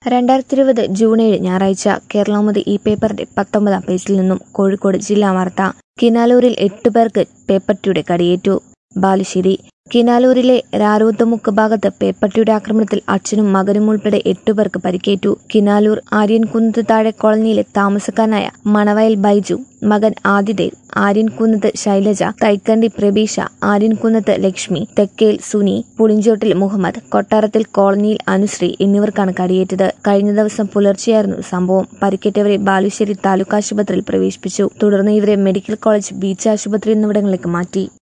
രണ്ടായിരത്തി ഇരുപത് ജൂൺ ഏഴ് ഞായറാഴ്ച കേരളമതി ഈ പേപ്പറിന്റെ പത്തൊമ്പതാം പേജിൽ നിന്നും കോഴിക്കോട് ജില്ലാ വാർത്ത കിനാലൂരിൽ എട്ടുപേർക്ക് പേപ്പട്ടിയുടെ കടിയേറ്റു ബാലുശ്ശേരി കിനാലൂരിലെ രാരോത്തമുക്ക് ഭാഗത്ത് പേപ്പട്ടിയുടെ ആക്രമണത്തിൽ അച്ഛനും മകനും ഉൾപ്പെടെ എട്ടുപേർക്ക് പരിക്കേറ്റു കിനാലൂർ ആര്യൻകുന്നത്ത് താഴെ കോളനിയിലെ താമസക്കാരനായ മണവയൽ ബൈജു മകൻ ആദിദേവ് ആര്യൻകുന്നത്ത് ശൈലജ തൈക്കണ്ടി പ്രബീഷ ആര്യൻകുന്നത്ത് ലക്ഷ്മി തെക്കേൽ സുനി പുളിഞ്ചോട്ടിൽ മുഹമ്മദ് കൊട്ടാരത്തിൽ കോളനിയിൽ അനുശ്രീ എന്നിവർക്കാണ് കടിയേറ്റത് കഴിഞ്ഞ ദിവസം പുലർച്ചെയായിരുന്നു സംഭവം പരിക്കേറ്റവരെ ബാലുശ്ശേരി താലൂക്ക് ആശുപത്രിയിൽ പ്രവേശിപ്പിച്ചു തുടർന്ന് ഇവരെ മെഡിക്കൽ കോളേജ് ബീച്ച് ആശുപത്രി എന്നിവിടങ്ങളിലേക്ക് മാറ്റി